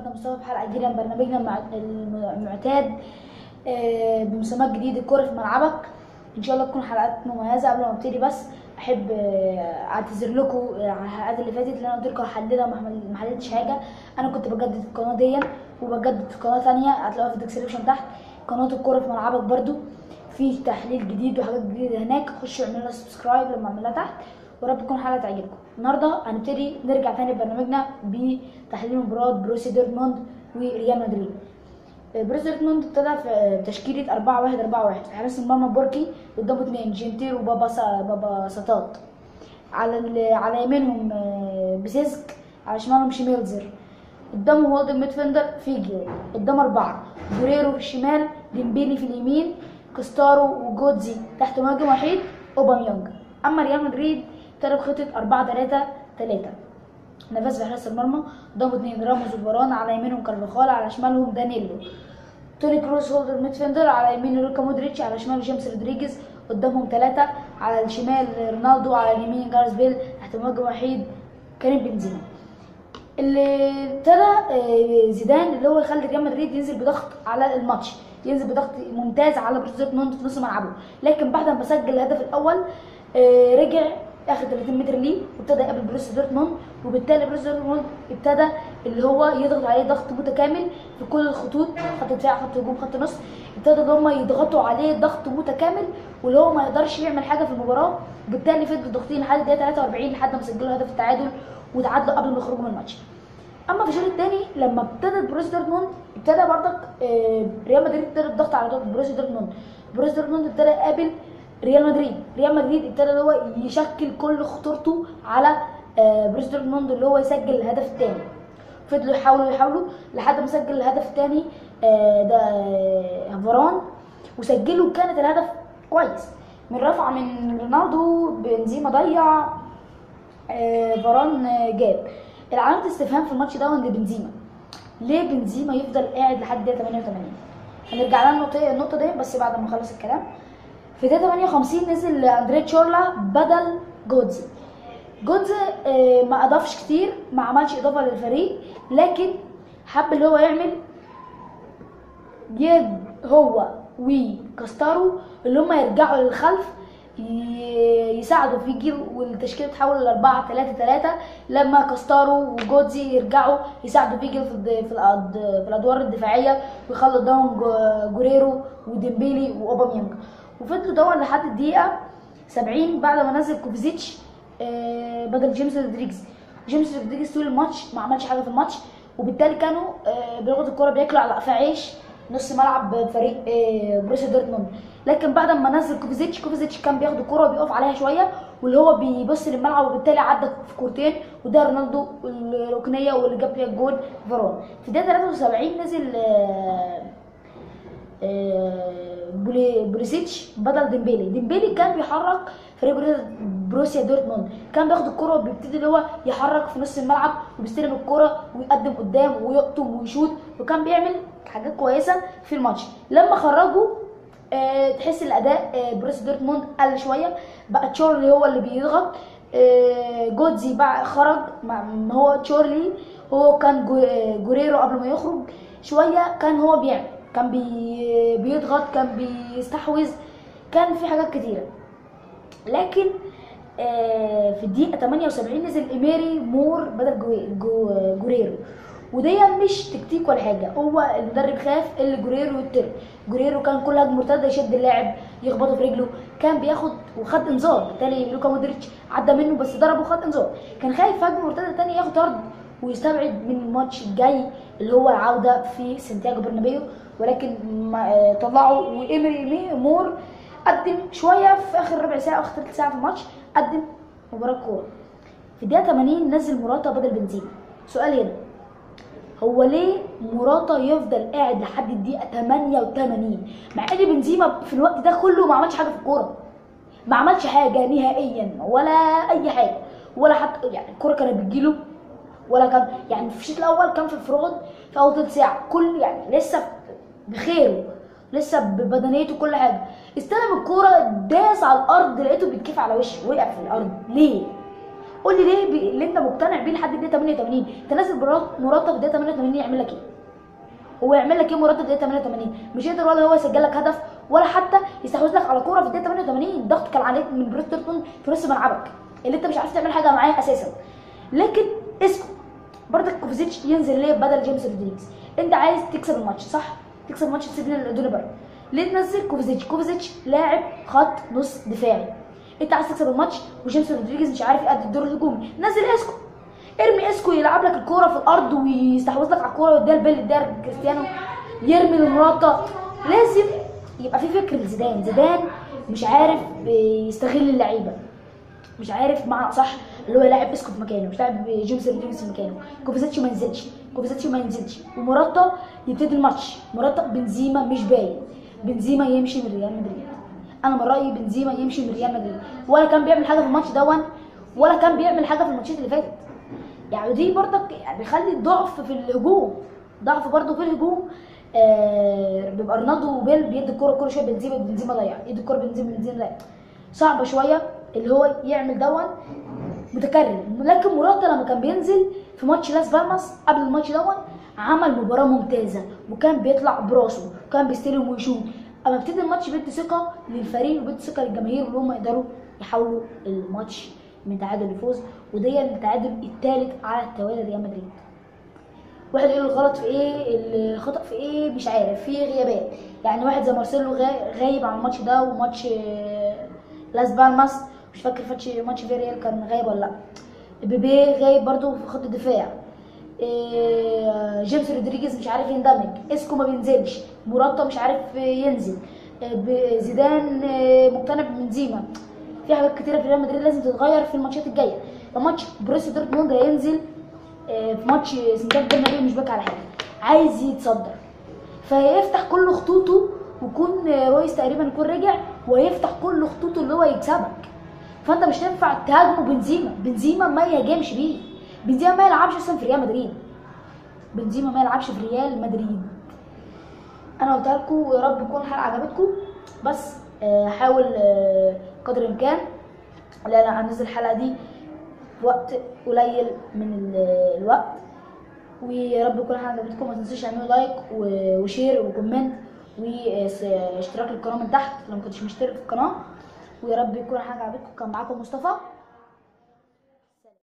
النهارده مصطفى في حلقه جديده من برنامجنا المع- المعتاد آه، بمسمى جديد الكوره في ملعبك ان شاء الله تكون حلقات مميزه قبل ما ابتدي بس احب آه، اعتذر لكم آه، على الحلقات اللي فاتت اللي انا قلت لكم هحللها وما حمل- ما حللتش حاجه انا كنت بجدد القناه دي وبجدد في قناه ثانيه هتلاقوها في الديسكربشن تحت قناه الكوره في ملعبك برضو في تحليل جديد وحاجات جديده هناك خشوا اعملوا لنا سبسكرايب لما اعملها تحت ورب تكون الحلقه تعجبكم النهارده هنبتدي نرجع تاني ببرنامجنا بتحليل مباراه بروسيا دورتموند وريال مدريد بروسيا دورتموند ابتدى في تشكيله 4 1 4 1 حارس المرمى بوركي قدامه اثنين جنتير وبابا سا بابا ساتات على ال- على يمينهم آه، بسيسك على شمالهم شميلزر قدامه هولد ميدفندر فيجي قدام أربعة جوريرو في الشمال ديمبيلي في اليمين كستارو وجودزي تحت مهاجم وحيد أوباميانج أما ريال مدريد ابتدى بخطة 4 3 3 نفاس في حراسة المرمى قدامه اتنين راموس وفاران على يمينهم كارفاخال على شمالهم دانيلو توني كروس هولدر ميدفندر على يمين لوكا مودريتش على شمال جيمس رودريجيز قدامهم ثلاثة على الشمال رونالدو على اليمين جارس بيل تحت مهاجم وحيد كريم بنزيما اللي ابتدى آه، زيدان اللي هو يخلي ريال مدريد ينزل بضغط على الماتش ينزل بضغط ممتاز على بروسيا دورتموند في نص ملعبه لكن بعد ما سجل الهدف الاول آه، رجع اخر 30 متر ليه وابتدى يقابل بروسيا دورتموند وبالتالي بروسيا دورتموند ابتدى اللي هو يضغط عليه ضغط متكامل في كل الخطوط خط دفاع خط هجوم خط نص ابتدى ان هم يضغطوا عليه ضغط متكامل واللي هو ما يقدرش يعمل حاجه في المباراه وبالتالي فضلوا ضاغطين لحد الدقيقه 43 لحد ما سجلوا هدف التعادل وتعادلوا قبل ما يخرجوا من الماتش اما في الشوط الثاني لما ابتدت بروسيا دورتموند ابتدى برضك آه، ريال مدريد ابتدى الضغط على دور- بروسيا دورتموند بروسيا دورتموند ابتدى يقابل ريال مدريد ريال مدريد ابتدى اللي هو يشكل كل خطورته على آه، بروسيا دورتموند اللي هو يسجل الهدف الثاني فضلوا يحاولوا يحاولوا لحد ما سجل الهدف الثاني ده آه، فاران وسجلوا كانت الهدف كويس من رفعه من رونالدو بنزيما ضيع آه، فاران آه، جاب العلامة استفهام في الماتش ده عند بنزيما ليه بنزيما يفضل قاعد لحد الدقيقة 88 هنرجع لها النقطة النقطة دي بس بعد ما اخلص الكلام في الدقيقة 58 نزل اندريه تشورلا بدل جودزي جودزي آه، ما اضافش كتير ما عملش اضافة للفريق لكن حب اللي هو يعمل يد هو وكاستارو اللي هم يرجعوا للخلف ي- يساعدوا في جيل والتشكيله تتحول ل 4 3 3 لما كاستارو وجودزي يرجعوا يساعدوا في جيل في الد- في, الأد... في الادوار الدفاعيه ويخلوا قدامهم جو- جوريرو وديمبيلي واوباميانج وفضلوا دور لحد الدقيقه 70 بعد ما نزل كوفيزيتش آه، بدل جيمس رودريجز جيمس رودريجز طول الماتش ما عملش حاجه في الماتش وبالتالي كانوا آه، بلغه الكوره بياكلوا على قفا عيش نص ملعب فريق آه، بروسيا دورتموند لكن بعد ما نزل كوفيزيتش كوفيزيتش كان بياخد الكوره وبيقف عليها شويه واللي هو بيبص للملعب وبالتالي عدى في كورتين وده رونالدو الركنيه واللي جاب فيها الجول فارون في الدقيقه 73 نزل آه، آه، بولي- بوليسيتش بدل ديمبيلي ديمبيلي كان بيحرك فريق بروسيا- بروسيا دورتموند كان بياخد الكرة وبيبتدي اللي هو يحرك في نص الملعب وبيستلم الكرة ويقدم قدام ويقطم ويشوط وكان بيعمل حاجات كويسة في الماتش لما خرجوا آه، تحس الاداء آه، بروسيا دورتموند قل شويه بقى تشورلي هو اللي بيضغط آه، جودزي بقى خرج مع ما هو تشورلي هو كان جو- آه، جوريرو قبل ما يخرج شويه كان هو بيعمل كان بي بيضغط كان بيستحوذ كان في حاجات كتيره لكن آه، في الدقيقه 78 نزل ايميري مور بدل جو جو جوريرو ودي مش تكتيك ولا حاجه هو المدرب خاف اللي جوريرو يطر جوريرو كان كل هجمه مرتده يشد اللاعب يخبطه في رجله كان بياخد وخد انذار بالتالي لوكا مودريتش عدى منه بس ضربه وخد انذار كان خايف هجمه مرتده تاني ياخد طرد ويستبعد من الماتش الجاي اللي هو العوده في سانتياغو برنابيو ولكن ما آه، طلعوا وايمري مي- مور قدم شويه في اخر ربع ساعه او اخر ثلث ساعه في الماتش قدم مباراه كوره في الدقيقه 80 نزل موراتا بدل بنزيما سؤال هنا هو ليه موراتا يفضل قاعد لحد الدقيقه 88 مع ان بنزيما في الوقت ده كله ما عملش حاجه في الكوره ما عملش حاجه نهائيا ولا اي حاجه ولا حتى يعني الكوره كانت بتجيله ولا كان يعني في الشوط الاول كان في انفراد في اول تلت ساعه كل يعني لسه بخيره لسه ببدنيته كل حاجه استلم الكوره داس على الارض لقيته بيتكيف على وشه وقع في الارض ليه قول لي ليه بي... اللي انت مقتنع بيه لحد الدقيقه 88 انت نازل برا- مرتب في الدقيقه 88 يعمل لك ايه هو يعمل لك ايه مرتب الدقيقه 88 مش يقدر ولا هو يسجل لك هدف ولا حتى يستحوذ لك على كوره في الدقيقه 88 الضغط كان عليك من بروس دورتموند في نص ملعبك اللي انت مش عارف تعمل حاجه معاه اساسا لكن اسكو برضك كوفيزيتش ينزل ليه بدل جيمس رودريجز انت عايز تكسب الماتش صح تكسب الماتش تسيب دونيبر ليه تنزل كوفيزيتش كوفيزيتش لاعب خط نص دفاعي انت عايز تكسب الماتش وجيمس رودريجز مش عارف يأدي الدور الهجومي نزل اسكو ارمي اسكو يلعب لك الكوره في الارض ويستحوذ لك على الكوره ويديها لبيل يديها لكريستيانو يرمي لمراتا لازم يبقى في فكر لزيدان زيدان مش عارف يستغل اللعيبه مش عارف معنى صح اللي هو يلاعب اسكو في مكانه مش لاعب جيمس رودريجز في مكانه كوفيزيتش ما ينزلش كوفيزيتش ما ينزلش ومراتا يبتدي الماتش مراتا بنزيما مش باين بنزيما يمشي من ريال مدريد انا من رايي بنزيما يمشي من ريال مدريد ولا كان بيعمل حاجه في الماتش دون ولا كان بيعمل حاجه في الماتشات اللي فاتت يعني دي برضك يعني بيخلي ضعف في الهجوم ضعف برضه في الهجوم آه بيبقى رونالدو وبيل بيدي الكوره كل شويه بنزيما بنزيما ضيع يدي الكوره بنزيما بنزيما ضيع صعبه شويه اللي هو يعمل دون متكرر لكن مراتا لما كان بينزل في ماتش لاس بالماس قبل الماتش دون عمل مباراه ممتازه وكان بيطلع براسه وكان بيستلم ويشوط اما ابتدي الماتش بيدي ثقه للفريق وبيدي ثقه للجماهير اللي هم يقدروا يحولوا الماتش من تعادل لفوز وده التعادل الثالث على التوالي ريال مدريد واحد يقول الغلط في ايه الخطا في ايه مش عارف في غيابات يعني واحد زي مارسيلو غا- غايب عن الماتش ده وماتش آه، لاس بالماس مش فاكر ماتش ماتش فيريال كان غايب ولا لا بيبي غايب برضو في خط الدفاع آه، جيمس رودريجيز مش عارف يندمج اسكو ما بينزلش موراتا مش عارف ينزل آه، ب- زيدان آه، مقتنع ببنزيما في حاجات كتيره في ريال مدريد لازم تتغير في الماتشات الجايه فماتش بروسيا دورتموند هينزل آه، في ماتش سانتياغو برنابيو مش باكي على حاجه عايز يتصدر فيفتح كل خطوطه ويكون آه، رويس تقريبا يكون رجع ويفتح كل خطوطه اللي هو يكسبك فانت مش هينفع تهاجمه بنزيما بنزيما ما يهاجمش بيه بنزيما ما يلعبش اصلا في ريال مدريد بنزيما ما يلعبش في ريال مدريد انا قلت لكم يا رب تكون الحلقه عجبتكم بس آه، حاول آه، قدر الامكان لان انا هنزل الحلقه دي في وقت قليل من ال- الوقت ويا رب تكون الحلقه عجبتكم ما تنسوش تعملوا لايك و- وشير وكومنت واشتراك القناه من تحت لو ما كنتش مشترك في القناه ويا رب يكون الحلقه عجبتكم كان معاكم مصطفى